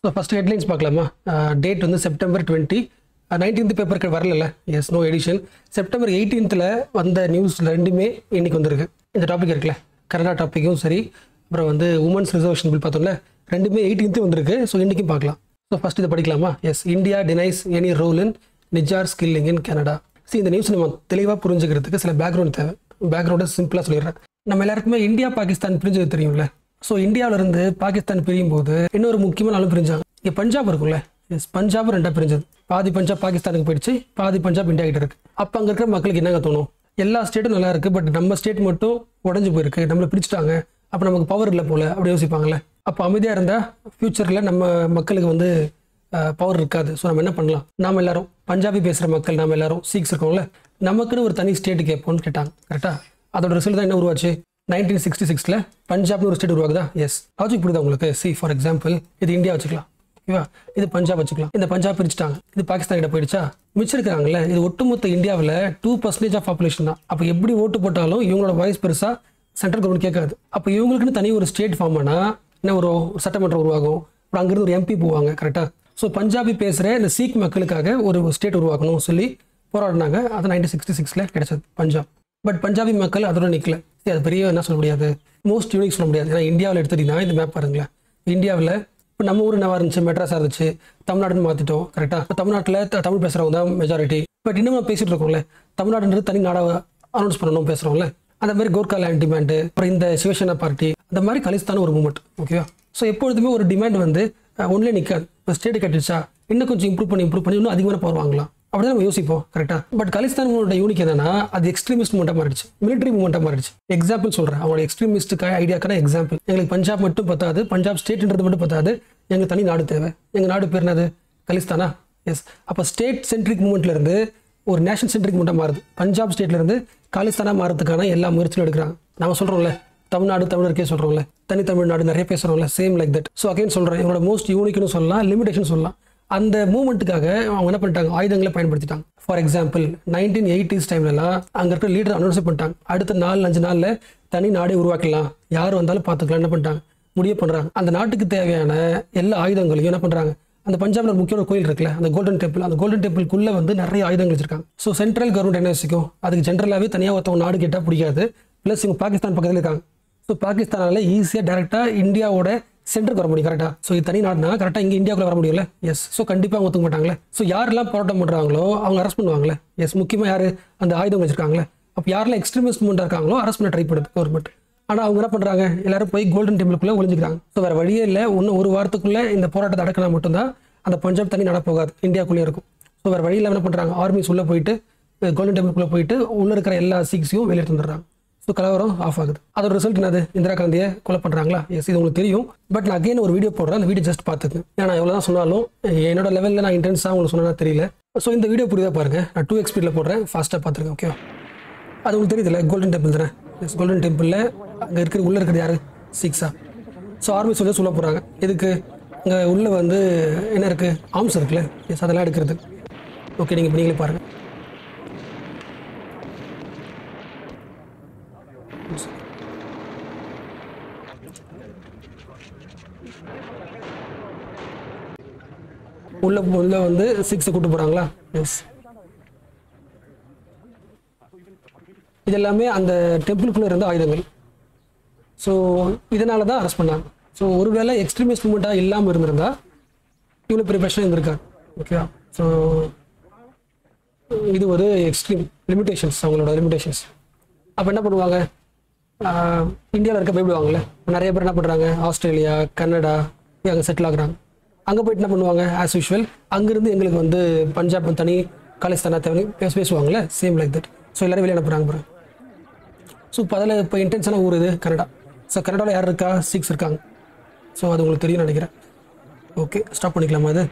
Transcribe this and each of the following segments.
so first headlines பார்க்கலாமா date வந்து September twenty nineteenth பேப்பருக்கு வரல எஸ் நோ எடிஷன் செப்டம்பர் எயிட்டீன்த்தில் வந்த நியூஸ் ரெண்டுமே இன்னைக்கு வந்திருக்கு இந்த டாபிக் இருக்குல்ல கனடா டாப்பிக்கும் சரி அப்புறம் வந்து உமன்ஸ் ரிசர்வேஷன் பில் பார்த்தோம்ல ரெண்டுமே எயிட்டீன்த்து வந்திருக்கு ஸோ இன்றைக்கும் பார்க்கலாம் ஸோ ஃபஸ்ட் இதை படிக்கலாமா yes India denies any role in Nijjar killing in Canada see இந்த நியூஸ் நம்ம தெளிவாக புரிஞ்சுக்கிறதுக்கு சில பேக்ரவுண்ட் தேவை பேக்ரவுண்டை சிம்பிளாக சொல்லிடுறேன் நம்ம எல்லாருக்குமே இந்தியா பாகிஸ்தான் பிரிஞ்சது தெரியும்ல ஸோ இந்தியாவிலேருந்து பாகிஸ்தான் பிரியும் போது இன்னொரு முக்கியமான ஆளும் பிரிஞ்சாங்க இங்கே பஞ்சாப் இருக்கும்ல எஸ் பஞ்சாப் ரெண்டாக பிரிஞ்சது பாதி பஞ்சாப் பாகிஸ்தானுக்கு போயிடுச்சு பாதி பஞ்சாப் இந்தியா கிட்ட இருக்கு அப்போ அங்கே இருக்கிற மக்களுக்கு என்னங்க தோணும் எல்லா ஸ்டேட்டும் நல்லா இருக்கு பட் நம்ம ஸ்டேட் மட்டும் உடஞ்சு போயிருக்கு நம்மளை பிரிச்சுட்டாங்க அப்போ நமக்கு பவர் இல்லை போல அப்படி யோசிப்பாங்கல்ல அப்போ அமைதியாக இருந்தால் ஃப்யூச்சரில் நம்ம மக்களுக்கு வந்து பவர் இருக்காது ஸோ நம்ம என்ன பண்ணலாம் நாம எல்லாரும் பஞ்சாபி பேசுகிற மக்கள் நாம எல்லாரும் சீக்ஸ் இருக்கோம்ல நமக்குன்னு ஒரு தனி ஸ்டேட் கேட்போம்னு கேட்டாங்க கரெக்டாக அதோட ரிசல்ட் தான் என்ன உருவாச்சு நைன்டீன் சிக்ஸ்டி சிக்ஸில் பஞ்சாப்னு ஒரு ஸ்டேட் உருவாகுதா எஸ் லாஜிக் புரியுதா உங்களுக்கு சி ஃபார் எக்ஸாம்பிள் இது இந்தியா வச்சுக்கலாம் ஓகேவா இது பஞ்சாப் வச்சுக்கலாம் இந்த பஞ்சாப் பிரிச்சுட்டாங்க இது பாகிஸ்தான் கிட்ட போயிடுச்சா மிச்சம் இருக்கிறாங்கல்ல இது ஒட்டுமொத்த இந்தியாவில் டூ பர்சன்டேஜ் ஆஃப் பாப்புலேஷன் தான் அப்போ எப்படி ஓட்டு போட்டாலும் இவங்களோட வாய்ஸ் பெருசாக சென்ட்ரல் கவர்மெண்ட் கேட்காது அப்போ இவங்களுக்குன்னு தனி ஒரு ஸ்டேட் ஃபார்ம் ஆனால் என்ன ஒரு ஒரு சட்டமன்றம் உருவாகும் அப்புறம் அங்கிருந்து ஒரு எம்பி போவாங்க கரெக்டாக ஸோ பஞ்சாபி பேசுகிற இந்த சீக் மக்களுக்காக ஒரு ஸ்டேட் உருவாக்கணும் சொல்லி போராடினாங்க அது நைன்டீன் சிக்ஸ்டி சிக்ஸில் கிடைச்சது பஞ்சாப் பட் பஞ்சாபி மக்கள் அதோட நிற்கல சரி, அது பெரிய என்ன சொல்ல முடியாது மோஸ்ட் யூனிக் சொல்ல முடியாது ஏன்னா இந்தியாவில் எடுத்துட்டீங்கன்னா இந்த மேப் பாருங்களேன் இந்தியாவில் இப்போ நம்ம ஊர் என்னவா இருந்துச்சு மெட்ராஸாக இருந்துச்சு தமிழ்நாடுன்னு மாற்றிட்டோம் கரெக்டாக இப்போ தமிழ்நாட்டில் த- தமிழ் பேசுகிறவங்க தான் மெஜாரிட்டி பட் இன்னும் நம்ம பேசிட்டு இருக்கோம்ல தமிழ்நாடுன்றது தனி நாடாக அனௌன்ஸ் பண்ணணும் பேசுகிறோம்ல அந்த மாதிரி கோர்க்கா லேண்ட் டிமாண்டு அப்புறம் இந்த சிவசேனா பார்ட்டி அந்த மாதிரி கலிஸ்தான் ஒரு மூமெண்ட் ஓகேவா ஸோ எப்பொழுதுமே ஒரு டிமாண்ட் வந்து ஒன்லே நிற்காது இப்போ ஸ்டேட் கட்டிடுச்சா இன்னும் கொஞ்சம் இம்ப்ரூவ் பண்ணி இம்ப்ரூவ் பண்ணி இன்னும் அதிகமான பவர் வாங்கலாம் அப்படிதான் நம்ம யோசிப்போம் கரெக்டா பட் கலிஸ்தானோட யூனிக் என்னன்னா அது எக்ஸ்ட்ரீமிஸ்ட் மூமெண்ட்டாக மாறிடுச்சு மிலிட்டரி மூமெண்ட்டாக மாறிடுச்சு எக்ஸாம்பிள் சொல்றேன் அவங்களோட எக்ஸ்ட்ரீமிஸ்ட்டுக்கு ஐடியாக்கான எக்ஸாம்பிள் எங்களுக்கு பஞ்சாப் மட்டும் பத்தாது பஞ்சாப் ஸ்டேட்ன்றது மட்டும் பத்தாது எங்களுக்கு தனி நாடு தேவை எங்க நாடு பேர் என்னது கலிஸ்தானா எஸ் அப்போ ஸ்டேட் சென்ட்ரிக் மூமெண்ட்ல இருந்து ஒரு நேஷனல் சென்ட்ரிக் மூமெண்ட்டாக மாறுது பஞ்சாப் ஸ்டேட்ல இருந்து காலிஸ்தானா மாறதுக்கான எல்லா முயற்சியும் எடுக்கிறாங்க நாம சொல்றோம்ல தமிழ்நாடு தமிழருக்கே சொல்றோம்ல தனி தமிழ்நாடு நிறைய பேசுறோம்ல same like that so again சொல்றேன் இவங்களோட மோஸ்ட் யூனிக்னு சொல்லலாம் லிமிடேஷன் சொல்லலாம் அந்த மூமெண்ட்டுக்காக அவங்க என்ன பண்ணிட்டாங்க ஆயுதங்களை பயன்படுத்திட்டாங்க ஃபார் எக்ஸாம்பிள் நைன்டீன் எயிட்டிஸ் டைம்லலாம் அங்கே இருக்கிற லீடர் அனௌன்ஸ் பண்ணிட்டாங்க அடுத்த நாலு அஞ்சு நாளில் தனி நாடே உருவாக்கலாம் யார் வந்தாலும் பார்த்துக்கலாம் என்ன பண்ணிட்டாங்க முடிவு பண்ணுறாங்க அந்த நாட்டுக்கு தேவையான எல்லா ஆயுதங்களையும் என்ன பண்ணுறாங்க அந்த பஞ்சாப்ல ஒரு முக்கியமான கோயில் இருக்குல்ல அந்த கோல்டன் டெம்பிள் அந்த கோல்டன் டெம்பிள்குள்ள வந்து நிறைய ஆயுதங்கள் வச்சிருக்காங்க ஸோ சென்ட்ரல் கவர்மெண்ட் என்ன யோசிக்கும் அதுக்கு ஜென்ரலாகவே தனியாக ஒருத்தவங்க நாடு கேட்டால் பிடிக்காது ப்ளஸ் இவங்க பாகிஸ்தான் பக்கத்தில் இருக்காங்க ஸோ பாகிஸ்தானால ஈஸியாக டேரெக்டாக இந்தியாவோட சென்டருக்கு வர முடியும் கரெக்டாக ஸோ இது தனி நாடுனா கரெக்டாக இங்கே இந்தியாவுக்குள்ள வர முடியல எஸ் ஸோ கண்டிப்பாக அவங்க ஒத்துக்க மாட்டாங்களே ஸோ யாரெல்லாம் போராட்டம் பண்ணுறாங்களோ அவங்க அரெஸ்ட் பண்ணுவாங்களே எஸ் முக்கியமாக யார் அந்த ஆயுதம் வச்சிருக்காங்களே அப்போ யாரெல்லாம் எக்ஸ்ட்ரீமிஸ்ட் மூமெண்ட்டாக இருக்காங்களோ அரெஸ்ட் பண்ண ட்ரை பண்ணுது கவர்மெண்ட் ஆனால் அவங்க என்ன பண்ணுறாங்க எல்லாரும் போய் கோல்டன் டெம்பிளுக்குள்ளே ஒளிஞ்சுக்கிறாங்க ஸோ வேறு வழியே இல்லை இன்னும் ஒரு வாரத்துக்குள்ளே இந்த போராட்டத்தை அடக்கினா மட்டும்தான் அந்த பஞ்சாப் தனி நட போகாது இந்தியாக்குள்ளேயே இருக்கும் ஸோ வேறு வழியில் என்ன பண்ணுறாங்க ஆர்மிஸ் உள்ளே போயிட்டு கோல்டன் டெம்பிளுக்குள்ளே போயிட்டு உள்ளே இருக்கிற எல்லா சீக்ஸையும் வெளியே தந்துடுறாங்க ஸோ கலவரம் ஆஃப் ஆகுது அதோட ரிசல்ட் என்னது இந்திரா காந்தியை கொலை பண்ணுறாங்களா எஸ் இது உங்களுக்கு தெரியும் பட் நான் அகைன் ஒரு வீடியோ போடுறேன் அந்த வீடியோ ஜஸ்ட் பார்த்துக்கு ஏன்னா நான் எவ்வளோ தான் சொன்னாலும் என்னோட லெவலில் நான் இன்டென்ஸாக உங்களுக்கு சொன்னா தெரியல ஸோ இந்த வீடியோ புரியுதா பாருங்க நான் டூ எக்ஸ்பீடில் போடுறேன் ஃபாஸ்ட்டாக பார்த்துருக்கேன் ஓகே அது உங்களுக்கு தெரியுதுல்ல கோல்டன் டெம்பிள் தானே எஸ் கோல்டன் டெம்பிளில் அங்கே இருக்கிற உள்ளே இருக்கிறது யாரு சிக்ஸா ஸோ ஆர்மி சொல்லி சொல்ல போகிறாங்க எதுக்கு இங்கே உள்ளே வந்து என்ன இருக்குது ஆர்ம்ஸ் இருக்குல்ல எஸ் அதெல்லாம் எடுக்கிறது ஓகே நீங்கள் நீங்களே பாருங்கள் உள்ள உள்ள வந்து சிக்ஸை கூட்டு போகிறாங்களா எஸ் இது எல்லாமே அந்த டெம்பிளுக்குள்ளே இருந்த ஆயுதங்கள் ஸோ இதனால தான் அரெஸ்ட் பண்ணாங்க ஸோ ஒருவேளை எக்ஸ்ட்ரீமிஸ்ட் மூமெண்ட்டாக இல்லாமல் இருந்திருந்தா இவ்வளோ பெரிய பிரச்சனை இருந்திருக்காது ஓகேவா ஸோ இது ஒரு எக்ஸ்ட்ரீம் லிமிடேஷன்ஸ் அவங்களோட லிமிடேஷன்ஸ் அப்போ என்ன பண்ணுவாங்க இந்தியாவில் இருக்க பயப்படுவாங்கல்ல நிறைய பேர் என்ன பண்ணுறாங்க ஆஸ்திரேலியா கனடா அங்கே செட்டில் ஆகுறாங்க அங்கே போயிட்டு என்ன பண்ணுவாங்க ஆஸ் யூஷுவல் அங்கேருந்து எங்களுக்கு வந்து பஞ்சாப் தனி காலிஸ்தானா தேவை பேச பேசுவாங்கல்ல சேம் லைக் தட் ஸோ எல்லாரும் வெளியே அனுப்புகிறாங்க பாருங்க ஸோ இப்போ அதில் இப்போ இன்டென்ஷனான ஊர் இது கனடா ஸோ கனடாவில் யார் இருக்கா சிக்ஸ் இருக்காங்க ஸோ அது உங்களுக்கு தெரியும் நினைக்கிறேன் ஓகே ஸ்டாப் பண்ணிக்கலாமா அது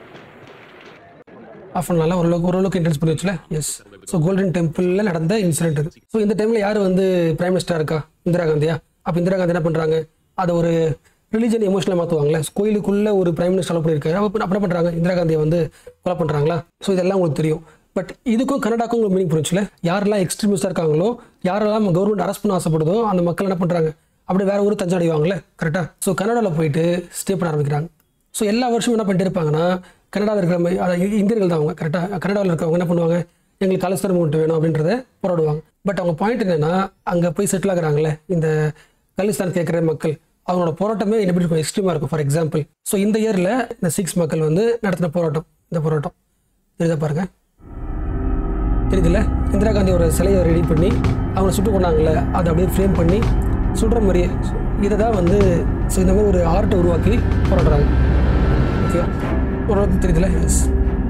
ஆஃப் பண்ணலாம் ஓரளவுக்கு ஓரளவுக்கு இன்டென்ஸ் பண்ணி வச்சுல எஸ் ஸோ கோல்டன் டெம்பிளில் நடந்த இன்சிடென்ட் இது ஸோ இந்த டைமில் யார் வந்து பிரைம் மினிஸ்டராக இருக்கா இந்திரா காந்தியா அப்போ இந்திரா காந்தி என்ன பண்ணுறாங்க அதை ஒரு ரிலீஜன் எமோஷனலாக மாற்றுவாங்களே கோயிலுக்குள்ளே ஒரு பிரைம் மினிஸ்டர் அலோ பண்ணியிருக்காரு அப்போ அப்போ என்ன பண்ணுறாங்க இந்திரா காந்தியை வந்து கொலை பண்ணுறாங்களா ஸோ இதெல்லாம் உங்களுக்கு தெரியும் பட் இதுக்கும் கனடாக்கும் உங்களுக்கு மீனிங் புரிஞ்சுல யாரெல்லாம் எக்ஸ்ட்ரீமிஸ்டாக இருக்காங்களோ யாரெல்லாம் கவர்மெண்ட் அரெஸ்ட் பண்ண ஆசைப்படுதோ அந்த மக்கள் என்ன பண்ணுறாங்க அப்படியே வேற ஊர் தஞ்சம் அடைவாங்களே கரெக்டாக ஸோ கனடாவில் போயிட்டு ஸ்டே பண்ண ஆரம்பிக்கிறாங்க ஸோ எல்லா வருஷமும் என்ன பண்ணிட்டு இருப்பாங்கன்னா கனடாவில் இருக்கிற மாதிரி அதாவது இ- இந்தியர்கள் தான் அவங்க கரெக்டாக கனடாவில் இருக்கிறவங்க என்ன பண்ணுவாங்க எங்களுக்கு காலிஸ்தான் மூமெண்ட் வேணும் அப்படின்றத போராடுவாங்க பட் அவங்க பாயிண்ட் என்னன்னா அங்கே போய் செட்டில் ஆகுறாங்களே இந்த காலிஸ்தான் கேட்குற மக்கள் அவங்களோட போராட்டமே எப்படி இருக்கும் எக்ஸ்ட்ரீமாக இருக்கும் ஃபார் எக்ஸாம்பிள் ஸோ இந்த இயரில் இந்த சிக்ஸ் மக்கள் வந்து நடத்தின போராட்டம் இந்த போராட்டம் தெரியுதா பாருங்க தெரியுதுல்ல இந்திரா காந்தி ஒரு சிலையை ரெடி பண்ணி அவங்க சுட்டு கொண்டாங்கல்ல அதை அப்படியே ஃப்ரேம் பண்ணி சுடுற மாதிரியே இதை தான் வந்து ஸோ இந்த மாதிரி ஒரு ஆர்ட்டை உருவாக்கி போராடுறாங்க ஓகே ஓரளவுக்கு தெரியுதுல்ல எஸ்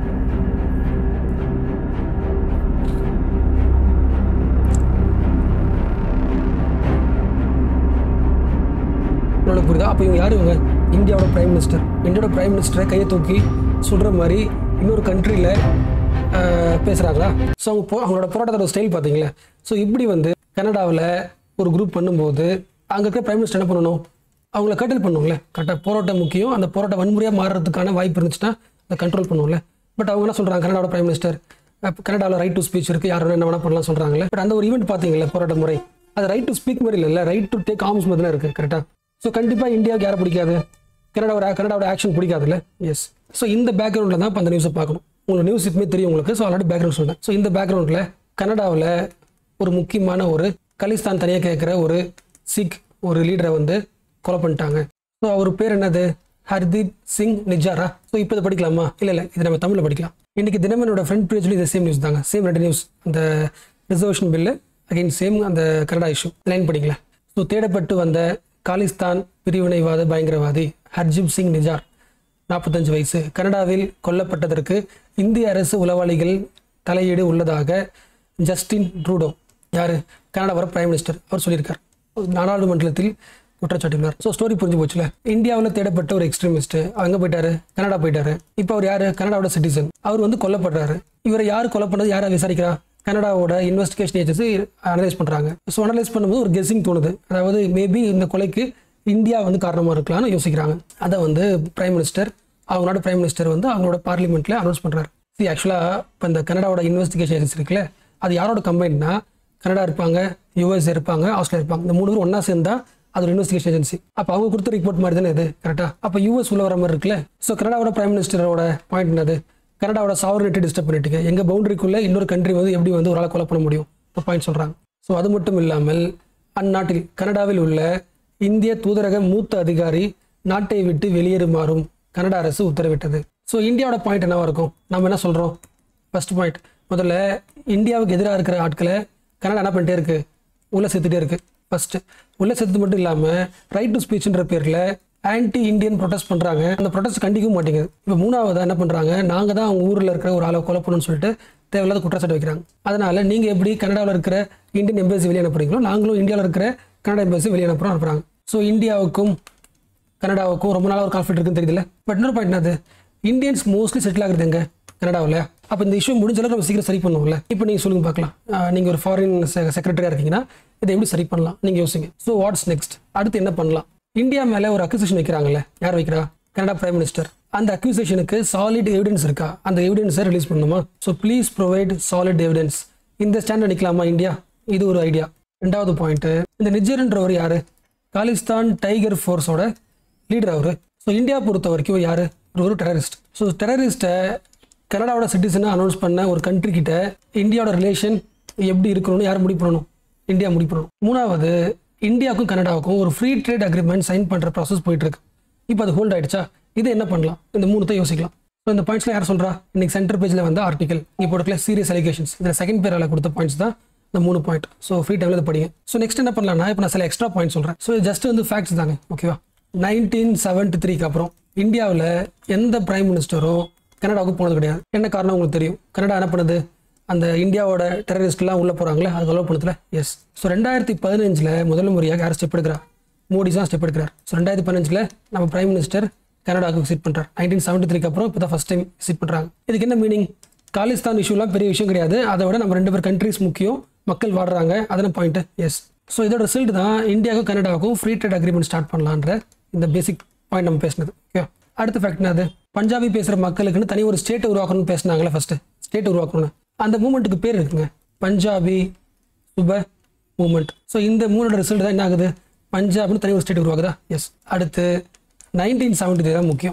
உங்களுக்கு புரியுதா அப்போ இவங்க யார் இவங்க இந்தியாவோட பிரைம் மினிஸ்டர் இந்தியாவோட பிரைம் மினிஸ்டரை கையை தூக்கி சுடுற மாதிரி இன்னொரு கண்ட்ரியில் பேசுகிறாங்களா ஸோ அவங்க போ அவங்களோட போராட்டத்தோட ஸ்டைல் பார்த்தீங்களா ஸோ இப்படி வந்து கனடாவில் ஒரு குரூப் பண்ணும்போது அங்கே இருக்கிற பிரைம் மினிஸ்டர் என்ன பண்ணணும் அவங்கள கட்டல் பண்ணுவோம்ல கரெக்டாக போராட்டம் முக்கியம் அந்த போராட்டம் வன்முறையாக மாறுறதுக்கான வாய்ப்பு இருந்துச்சுன்னா அதை கண்ட்ரோல் பண்ணுவோம்ல பட் அவங்க என்ன சொல்கிறாங்க கனடாவோட பிரைம் மினிஸ்டர் கனடாவில் ரைட் டு ஸ்பீச் இருக்குது யாரும் என்ன வேணா பண்ணலாம் சொல்கிறாங்களே பட் அந்த ஒரு ஈவெண்ட் பார்த்தீங்களா போராட்ட முறை அது ரைட் டு ஸ்பீக் மாதிரி இல்லை ரைட் டு டேக் ஆர்ம்ஸ் மாதிரி தான் இருக்குது கரெக்டாக ஸோ கண்டிப்பாக இந்தியாவுக்கு யாரை பிடிக்காது கனடாவோட கனடாவோட ஆக்ஷன் பிடிக்காதுல்ல எஸ் ஸோ இந்த பேக்ரவுண்டில் தான் இப்போ அந்த நியூஸை பார்க்கணும் உங்களுக்கு நியூஸ் இப்பமே தெரியும் உங்களுக்கு ஸோ ஆல்ரெடி பேக்ரவுண்ட் சொல்லிட்டேன் ஸோ இந்த பேக்ரவுண்டில் கனடாவில் ஒரு முக்கியமான ஒரு கலிஸ்தான் தனியாக கேட்குற ஒரு சிக் ஒரு லீடரை வந்து கொலை பண்ணிட்டாங்க ஸோ அவர் பேர் என்னது ஹர்தீப் சிங் நிஜாரா ஸோ இப்போ இதை படிக்கலாமா இல்லை இல்லை இது நம்ம தமிழில் படிக்கலாம் இன்னைக்கு தினமனோட ஃப்ரண்ட் பேஜ்லேயும் இது சேம் நியூஸ் தாங்க சேம் ரெண்டு நியூஸ் அந்த ரிசர்வேஷன் பில்லு அகைன் சேம் அந்த கனடா இஷ்யூ லைன் படிக்கலாம் ஸோ தேடப்பட்டு வந்த காலிஸ்தான் பிரிவினைவாத பயங்கரவாதி ஹர்ஜிப் சிங் நிஜார் நாற்பத்தஞ்சு வயசு கனடாவில் கொல்லப்பட்டதற்கு இந்திய அரசு உளவாளிகள் தலையீடு உள்ளதாக ஜஸ்டின் ட்ரூடோ யாரு கனடாவோட பிரைம் மினிஸ்டர் அவர் சொல்லியிருக்கார் நாடாளுமன்றத்தில் குற்றச்சாட்டினார் ஸோ ஸ்டோரி புரிஞ்சு போச்சுல இந்தியாவில் தேடப்பட்ட ஒரு எக்ஸ்ட்ரீமிஸ்ட் அங்க போயிட்டாரு கனடா போயிட்டாரு இப்போ அவர் யாரு கனடாவோட சிட்டிசன் அவர் வந்து கொல்லப்படுறாரு இவரை யார் கொலை பண்ணது யாரை விசாரிக்கிறா கனடாவோட இன்வெஸ்டிகேஷன் ஏஜென்சி அனலைஸ் பண்றாங்க ஸோ அனலைஸ் பண்ணும்போது ஒரு கெஸ்ஸிங் தோணுது அதாவது மேபி இந்த கொலைக்கு இந்தியா வந்து காரணமாக இருக்கலாம்னு யோசிக்கிறாங்க அதை வந்து பிரைம் மினிஸ்டர் அவங்களோட பிரைம் மினிஸ்டர் வந்து அவங்களோட பார்லிமெண்ட்ல அனௌன்ஸ் பண்றாரு சி ஆக்சுவலாக இப்போ இந்த கனடாவோட இன்வெஸ்டிகேஷன் ஏஜென்சி இருக்குல்ல அது யாரோட கம்பைன்னா கனடா இருப்பாங்க யூஎஸ் இருப்பாங்க ஆஸ்திரேலியா இருப்பாங்க இந்த மூணு பேர் ஒன்றா சேர்ந்தா அது ஒரு இன்வெஸ்டிகேஷன் ஏஜென்சி அப்போ அவங்க கொடுத்த ரிப்போர்ட் மாதிரி தானே இது கரெக்டாக அப்போ யூஎஸ் உள்ள வர மாதிரி இருக்குல்ல ஸோ கனடாவோட பிரைம் மினிஸ்டரோட பாயிண்ட் என்னது கனடாவோட சாவரிட்டி டிஸ்டர்ப் பண்ணிட்டீங்க எங்கள் பவுண்டரிக்குள்ள இன்னொரு கண்ட்ரி வந்து எப்படி வந்து ஒரு ஆளை கொலை பண்ண முடியும் ஒரு பாயிண்ட் சொல்கிறாங்க ஸோ அது மட்டும் இல்லாமல் அந்நாட்டில் கனடாவில் உள்ள இந்திய தூதரக மூத்த அதிகாரி நாட்டை விட்டு வெளியேறுமாறும் கனடா அரசு உத்தரவிட்டது ஸோ இந்தியாவோட பாயிண்ட் என்னவா இருக்கும் நம்ம என்ன சொல்கிறோம் ஃபர்ஸ்ட் பாயிண்ட் முதல்ல இந்தியாவுக்கு எதிராக இருக்கிற ஆட்களை கனடா என்ன பண்ணிட்டே இருக்கு உள்ள சேர்த்துட்டே இருக்கு ஃபர்ஸ்ட் உள்ள சேர்த்து மட்டும் இல்லாமல் ரைட் டு ஸ்பீச்ன்ற பேரில் ஆன்டி இந்தியன் ப்ரொடெஸ்ட் பண்ணுறாங்க அந்த ப்ரொடெஸ்ட் கண்டிக்கவும் மாட்டேங்குது இப்போ மூணாவதா என்ன பண்ணுறாங்க நாங்கள் தான் அவங்க ஊரில் இருக்கிற ஒரு ஆளை கொலை பண்ணணும்னு சொல்லிட்டு தேவையில்லாத குற்றச்சாட்டு வைக்கிறாங்க அதனால நீங்கள் எப்படி கனடாவில் இருக்கிற இந்தியன் எம்பசி வெளியே அனுப்புறீங்களோ நாங்களும் இந்தியாவில் இருக்கிற கனடா எம்பசி வெளியே அனுப்புறோம் அனுப்புறாங்க ஸோ இந்தியாவுக்கும் கனடாவுக்கும் ரொம்ப நாளாக ஒரு கான்ஃப்ளிக் இருக்குன்னு தெரியுதுல்ல பட் இன்னொரு பாயிண்ட் என்னது இந்தியன்ஸ் மோஸ்ட்லி செட்டில் ஆகுறது எங்க கனடாவில் அப்போ இந்த இஷ்யூ முடிஞ்ச அளவுக்கு நம்ம சீக்கிரம் சரி பண்ணுவோம்ல இப்போ நீங்கள் சொல்லுங்க பார்க்கலாம் நீங்கள் ஒரு ஃபாரின் செக்ரட்டரியாக இருக்கீங்கன்னா இதை எப்படி சரி பண்ணலாம் நீங்கள் யோசிங்க ஸோ வாட்ஸ் நெக்ஸ்ட் அடுத்து என்ன பண்ணலாம் இந்தியா மேலே ஒரு அக்யூசேஷன் வைக்கிறாங்கல்ல யார் வைக்கிறா கனடா பிரைம் மினிஸ்டர் அந்த அக்யூசேஷனுக்கு சாலிட் எவிடன்ஸ் இருக்கா அந்த எவிடன்ஸை ரிலீஸ் பண்ணணுமா so please provide solid evidence இந்த ஸ்டாண்டர்ட் நிற்கலாமா இந்தியா இது ஒரு ஐடியா ரெண்டாவது பாயிண்ட் இந்த நிஜர்ன்றவர் யாரு காலிஸ்தான் டைகர் ஃபோர்ஸோட லீடர் அவர் ஸோ இந்தியா பொறுத்த வரைக்கும் யாரு ஒரு ஒரு டெரரிஸ்ட் ஸோ டெரரிஸ்ட்டை கனடாவோட சிட்டிசனை அனௌன்ஸ் பண்ண ஒரு கண்ட்ரி கிட்ட இந்தியாவோட ரிலேஷன் எப்படி இருக்கணும்னு யார் முடிவு பண்ணணும் இந்தியா முடிவு பண்ணணும் மூணாவது இந்தியாவுக்கும் கனடாவுக்கும் ஒரு ஃப்ரீ ட்ரேட் அக்ரிமெண்ட் சைன் பண்ணுற ப்ராசஸ் போயிட்டு இருக்கு இப்போ அது ஹோல்ட் ஆயிடுச்சா இது என்ன பண்ணலாம் இந்த மூணுத்தை யோசிக்கலாம் ஸோ இந்த பாயிண்ட்ஸ்ல யார் சொல்றா இன்னைக்கு சென்டர் பேஜ்ல வந்து ஆர்டிகல் இப்போ இருக்கல சீரியஸ் அலிகேஷன்ஸ் இதில் செகண்ட் பேரில் கொடுத்த பாயிண்ட்ஸ் தான் இந்த மூணு பாயிண்ட் ஸோ ஃப்ரீ டைம்ல இதை படிங்க ஸோ நெக்ஸ்ட் என்ன பண்ணலாம்னா இப்போ நான் சில எக்ஸ்ட்ரா பாயிண்ட் சொல்றேன் ஸோ ஜஸ்ட் வந்து ஃபேக்ட்ஸ் தாங்க ஓகேவா நைன்டீன் செவன்டி த்ரீக்கு அப்புறம் இந்தியாவில் எந்த பிரைம் மினிஸ்டரும் கனடாவுக்கு போனது கிடையாது என்ன காரணம் உங்களுக்கு தெரியும் கனடா என்ன பண்ணுது அந்த இந்தியாவோட டெரரிஸ்ட்லாம் உள்ள போறாங்களே அது அலோவ் பண்ணதுல எஸ் ஸோ ரெண்டாயிரத்தி பதினஞ்சில் முதல் முறையாக யார் ஸ்டெப் எடுக்கிறா மோடி தான் ஸ்டெப் எடுக்கிறார் ஸோ ரெண்டாயிரத்தி பதினஞ்சில் நம்ம பிரைம் மினிஸ்டர் கனடாவுக்கு விசிட் பண்ணுறார் நைன்டீன் செவன்டி த்ரீக்கு அப்புறம் இப்போ தான் ஃபஸ்ட் டைம் விசிட் பண்ணுறாங்க இதுக்கு என்ன மீனிங் காலிஸ்தான் இஷ்யூலாம் பெரிய விஷயம் கிடையாது அதை விட நம்ம ரெண்டு பேர் கண்ட்ரிஸ் முக்கியம் மக்கள் வாடுறாங்க அதான பாயிண்ட் எஸ் ஸோ இதோட ரிசல்ட் தான் இந்தியாவுக்கும் கனடாவுக்கும் ஃப்ரீ ட்ரேட் அக்ரிமெண்ட் ஸ்டார்ட் பண்ணலான்ற இந்த பேசிக் பாயிண்ட் நம்ம பேசினது ஓகே அடுத்த ஃபேக்ட் என்னது பஞ்சாபி பேசுகிற மக்களுக்குன்னு தனி ஒரு ஸ்டேட்டை உருவாக்கணும்னு பேசினாங்களே ஃபர்ஸ்ட் ஸ்டேட் உருவாக்கணும்னு அந்த மூமெண்ட்டுக்கு பேர் இருக்குங்க பஞ்சாபி சுப மூமெண்ட் ஸோ இந்த மூணோட ரிசல்ட் தான் என்ன ஆகுது பஞ்சாப்னு தனி ஒரு ஸ்டேட் உருவாகுதா எஸ் அடுத்து நைன்டீன் செவன்டி தான் முக்கியம்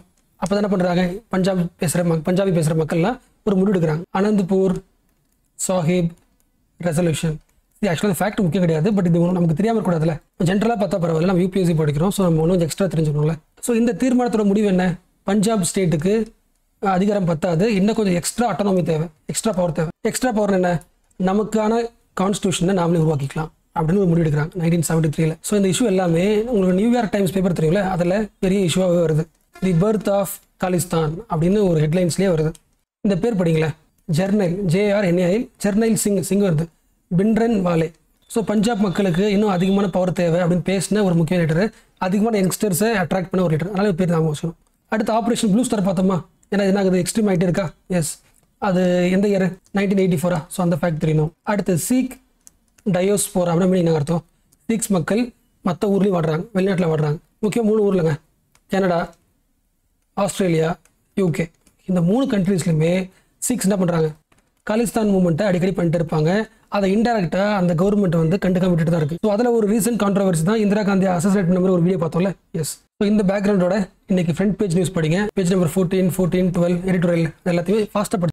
அப்போ என்ன பண்ணுறாங்க பஞ்சாப் பேசுகிற மக் பஞ்சாபி பேசுகிற மக்கள்லாம் ஒரு முடிவு எடுக்கிறாங்க அனந்தபூர் சாஹிப் ரெசல்யூஷன் இது ஆக்சுவலாக ஃபேக்ட் முக்கியம் கிடையாது பட் இது ஒண்ணும் நமக்கு தெரியாமல் கூடாதுல ஜென்ரலாக பார்த்தா பரவாயில்ல நம்ம யூபிஎஸ்சி படிக்கிறோம் ஸோ நம்ம ஒன்றும் எக்ஸ்ட்ரா தெரிஞ்சுக்கணும்ல ஸோ இந்த தீர்மானத்தோட முடிவு என்ன பஞ்சாப் ஸ்டேட்டுக்கு அஹ், அதிகாரம் பத்தாது இன்னும் கொஞ்சம் எக்ஸ்ட்ரா அட்டானமி தேவை எக்ஸ்ட்ரா பவர் தேவை எக்ஸ்ட்ரா பவர் என்ன நமக்கான கான்ஸ்டியூஷனை நாமளே உருவாக்கிக்கலாம் அப்படின்னு ஒரு முடிவு எடுக்கிறாங்க நைன்டீன் செவன்டி த்ரீல ஸோ இந்த இஷ்யூ எல்லாமே உங்களுக்கு நியூயார்க் டைம்ஸ் பேப்பர் தெரியும்ல அதில் பெரிய இஷ்யூவாகவே வருது தி பர்த் ஆஃப் காலிஸ்தான் அப்படின்னு ஒரு ஹெட்லைன்ஸ்லேயே வருது இந்த பேர் படிங்களேன் ஜெர்னைல் ஜேஆர் என்ஏஐல் ஜெர்னைல் சிங் சிங் வருது பின்ரன் வாலே ஸோ பஞ்சாப் மக்களுக்கு இன்னும் அதிகமான பவர் தேவை அப்படின்னு பேசின ஒரு முக்கிய லீடர் அதிகமான யங்ஸ்டர்ஸை அட்ராக்ட் பண்ண ஒரு லீடர் அதனால ஒரு பேர் ஞாபகம் வச்சுக்கணும் அடுத்து ஆப்ரேஷன் ப்ளூ ஸ்டார் பார்த்தோமா ஏன்னா என்ன ஆகுது எக்ஸ்ட்ரீம் ஆகிட்டே இருக்கா எஸ் அது எந்த இயர் நைன்டீன் எயிட்டி ஃபோரா ஸோ அந்த ஃபேக்ட் தெரியணும் அடுத்து சீக் டயோஸ்போர் அப்படின்னா மீனிங் என்ன அர்த்தம் சீக்ஸ் மக்கள் மற்ற ஊர்லேயும் வாடுறாங்க வெளிநாட்டில் வாடுறாங்க முக்கியம் மூணு ஊர்லங்க கனடா ஆஸ்திரேலியா யூகே இந்த மூணு கண்ட்ரீஸ்லையுமே சிக்ஸ் என்ன பண்ணுறாங்க காலிஸ்தான் மூவ்மெண்ட்டை அடிக்கடி பண்ணிட்டு இருப்பாங்க அதை இன்டெரக்டாக அந்த கவர்மெண்ட் வந்து கண்டுக்காம விட்டுட்டு தான் இருக்குது ஸோ அதில் ஒரு ரீசன்ட் கான்ட்ரவர்சி தான் இந்திரா காந்தி அசோசியேட் நம்பர் ஒரு வீடியோ பார்த்தோம்ல எஸ் ஸோ இந்த பேக்ரவுண்டோட இன்னைக்கு ஃப்ரண்ட் பேஜ் நியூஸ் படிங்க page number fourteen fourteen twelve editorial எல்லாத்தையுமே ஃபாஸ்ட்டாக